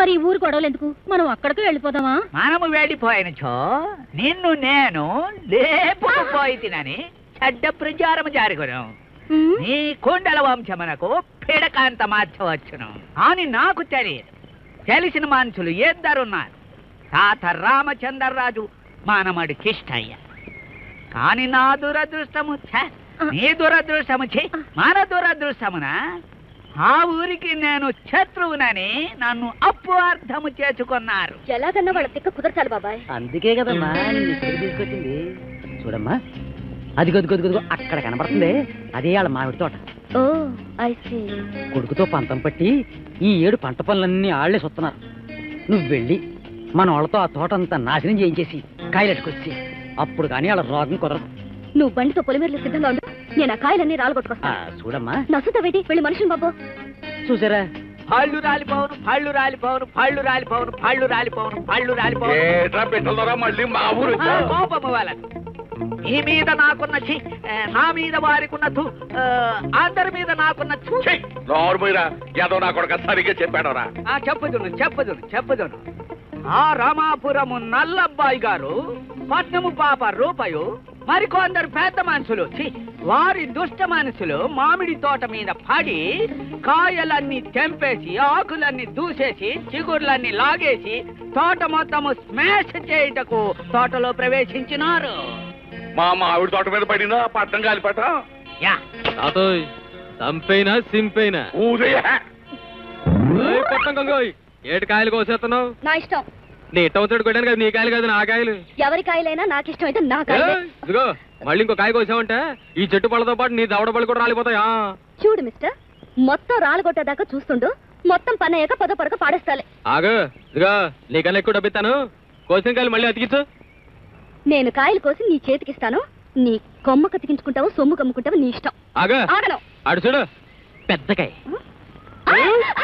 మరి ఈ ఊరు గొడవలు ఎందుకు మనం అక్కడికి వెళ్ళిపోదామా మనము వెళ్ళిపోయినచో నిన్ను నేను లేపుకుపోయి తినని చెడ్డ ప్రచారం జరుగును ఉమ్, నీ కుండల వంశమునకు పిడకాంత మార్చవచ్చును అని నాకు తెలియదు తెలిసిన మనుషులు ఇద్దరున్నారు తాత రామచంద్రరాజు మానమడి కిష్టయ్య కాని నా దురదృష్టము ఛ, నీ దురదృష్టము ఛీ, మన దురదృష్టమున ఆ ఊరికి నేను శత్రువునని నన్ను అప్పు అర్థము చేసుకున్నారు ఎలాగన్నా వాళ్ళ తిక్క కుదరచాలి బాబాయ్ అందుకే కదమ్మా నిన్ను ఇక్కడికి తీసుకొచ్చింది చూడమ్మా అది గొద్దు గొద్దు గొద్దు అక్కడ కనబడుతుంది అదే వాళ్ళ మామిడి తోట ఓ ఐ సీ కొడుకుతో పంతం పట్టి ఈ ఏడు పంట పనులన్నీ ఆళ్లే సుస్తున్నారు నువ్వు వెళ్ళి మన వాళ్ళతో ఆ తోట అంతా నాశనం చేయించేసి కాయలెట్టుకొచ్చి అప్పుడు కానీ వాళ్ళ రోగం కుదరదు నువ్వు బండితో పొలిమేరలు సిద్ధంగా ఉండు నేను ఆ కాయలన్నీ ఆ, రాలగొట్టుకొస్తా చూడమ్మా నసుతావేటి వెళ్ళి మనుషులు బాబు చూసారా పళ్ళు రాలిపోవును పళ్ళు రాలిపోవును పళ్ళు రాలిపోవును పళ్ళు రాలిపోవును పళ్ళు రాలిపోవును ఏట్రా బిడ్డలరా మళ్ళీ మా ఊరు ఆ, కోపము వల్ల నీ మీద నాకున్న ఛీ, ఆ, నా మీద వారికున్న ధు, ఆ, అందరి మీద నాకున్న ధు. నోరుమీరా ఏదో నా కొడుక సరిగ్గా చెప్పాడరా ఆ చెప్పుదును చెప్పుదును చెప్పుదును ఆ రామాపురము నల్లబ్బాయి గారు పట్నము పాప రూపాయు మరికొందరు పెద్ద మనుషులు ఛీ, వారి దుష్ట మనుషులు మామిడి తోట మీద పడి కాయలన్నీ తెంపేసి ఆకులన్నీ దూసేసి చిగుర్లన్నీ లాగేసి తోట మొత్తము స్మాష్ చేయుటకు తోటలో ప్రవేశించినారు మా మామిడి తోట మీద పడినా పట్టం కాలిపట యా తాతోయ్ చంపైనా సింపైనా ఊదయ్య ఓయ్ పొట్టం గంగోయ్ ఏటి కాయలు కోసేస్తున్నావు నా ఇష్టం నీ ఇట్టం వచ్చాడు కొట్టాను కదా నీ కాయలు కాదు నా కాయలు ఎవరి కాయలైనా నాకు ఇష్టం అయితే నా కాయలే ఏయ్, ఇదిగో మళ్ళీ ఇంకో కాయ కోసావంటే ఈ చెట్టు పళ్ళతో పాటు నీ దవడ పళ్ళు కూడా రాలిపోతాయా చూడు మిస్టర్ మొత్తం రాలగొట్టేదాకా చూస్తుండు మొత్తం పని అయ్యాక పదో పడక పాడేస్తాలే ఆగు ఇదిగో నీకన్నా ఎక్కువ డబ్బిస్తాను కోసిన కాయలు మళ్ళీ అతికించు నేను కాయలు కోసి నీ చేతికిస్తాను నీ కొమ్మ కతికించుకుంటావు సొమ్ము కమ్ముకుంటావు నీ ఇష్టం ఆగు ఆగను అడు చూడు పెద్దకాయ ఆ,